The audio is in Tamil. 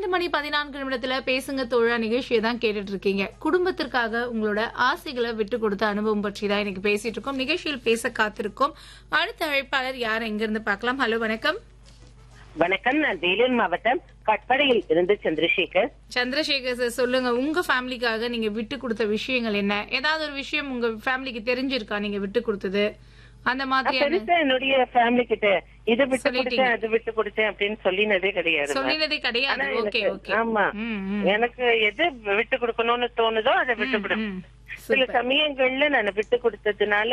மணி பதினான்கு நிமிடத்துல பேசுங்க தோழா நிகழ்ச்சியை தான் கேட்டுட்டு இருக்கீங்க குடும்பத்திற்காக உங்களோட ஆசைகளை விட்டு கொடுத்த அனுபவம் பற்றி தான் இன்னைக்கு பேசிட்டு இருக்கோம் நிகழ்ச்சியில் பேச காத்திருக்கோம் அடுத்த அழைப்பாளர் யார் எங்க இருந்து பார்க்கலாம் ஹலோ வணக்கம் வணக்கம் நான் வேலூர் மாவட்டம் கட்படையில் இருந்து சந்திரசேகர் சந்திரசேகர் சார் சொல்லுங்க உங்க ஃபேமிலிக்காக நீங்க விட்டு கொடுத்த விஷயங்கள் என்ன ஏதாவது ஒரு விஷயம் உங்க ஃபேமிலிக்கு தெரிஞ்சிருக்கா நீங்க விட்டு கொடுத்தது அந்த மாதிரியான பெருசா என்னுடைய ஃபேமிலி கிட்ட இது விட்டு சொல்லிட்டீங்க. கொடுத்தேன் அது விட்டு கொடுத்தேன் அப்படின்னு சொல்லினதே கிடையாது சொல்லினதே கிடையாது ஆனா ஓகே எனக்கு- ஓகே ஆமா ம், ம். எனக்கு எது விட்டு கொடுக்கணும்னு தோணுதோ அதை விட்டு கொடு ம், சில சமயங்கள்ல நான் விட்டு கொடுத்ததுனால